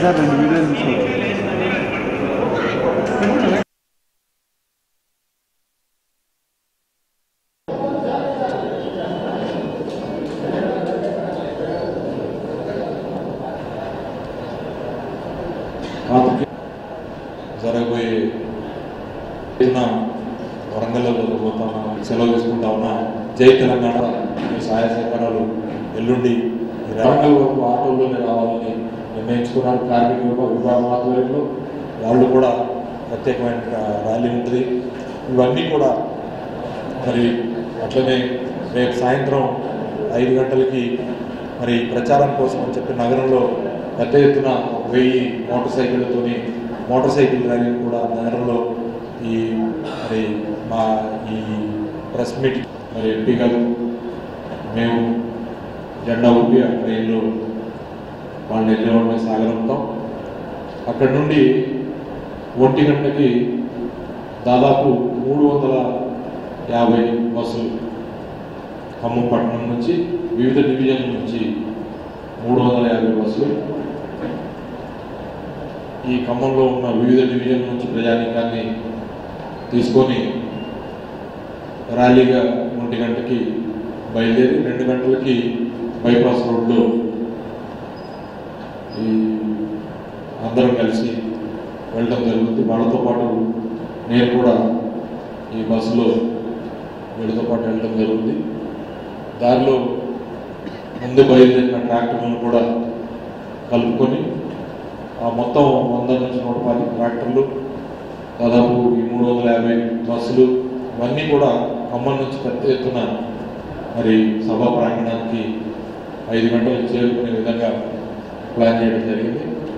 sir రెండు వీడియోలు తీసుకోవచ్చు జరగబోయే నిన్న వరంగల్లో జరగబోతున్నా సెలవు తీసుకుంటా ఉన్నా జై తెలంగాణ మీ సహాయ సహకారాలు ఎల్లుండి ఈ వరంగల్ వరకు ఆటోల్లోనే రావాలని నిర్ణయించుకున్నారు కార్మిక విభా- విభాగం ఆధ్వర్యంలో వాళ్ళు కూడా ప్రత్యేకమైన ర్యాలీ ఉంటుంది ఇవన్నీ కూడా మరి అట్లనే రేపు సాయంత్రం ఐదు గంటలకి మరి ప్రచారం కోసం అని చెప్పి నగరంలో పెద్ద ఎత్తున ఒక వెయ్యి మోటార్ సైకిళ్ళతోని మోటార్ సైకిల్ ర్యాలీ కూడా నగరంలో ఈ మరి మా ఈ ప్రెస్ మీట్ మరి ఎంపీ గారు మేము జెండా ఊపి ఆ ట్రైన్లో వాళ్ళు వెళ్ళేవాళ్ళని సాగరంతాం అక్కడి నుండి ఒంటి గంటకి దాదాపు మూడు వందల యాభై బస్సులు ఖమ్మం పట్టణం నుంచి వివిధ డివిజన్ల నుంచి మూడు వందల యాభై బస్సులు ఈ ఖమ్మంలో ఉన్న వివిధ డివిజన్ల నుంచి ప్రజానీకాన్ని తీసుకొని ర్యాలీగా ఒంటి గంటకి బయలుదేరి రెండు గంటలకి బైపాస్ రోడ్లో ఈ అందరం కలిసి వెళ్ళడం జరుగుతుంది వాళ్ళతో పాటు నేను కూడా ఈ బస్సులో వీళ్ళతో పాటు వెళ్ళడం జరుగుతుంది దారిలో ముందు బయలుదేరిన ట్రాక్టర్లను కూడా కలుపుకొని ఆ మొత్తం వంద నుంచి నూట పది ట్రాక్టర్లు దాదాపు ఈ మూడు వందల యాభై బస్సులు ఇవన్నీ కూడా ఖమ్మం నుంచి పెద్ద ఎత్తున మరి సభా ప్రాంగణానికి ఐదు గంటలకు చేరుకునే విధంగా ప్లాన్ చేయడం జరిగింది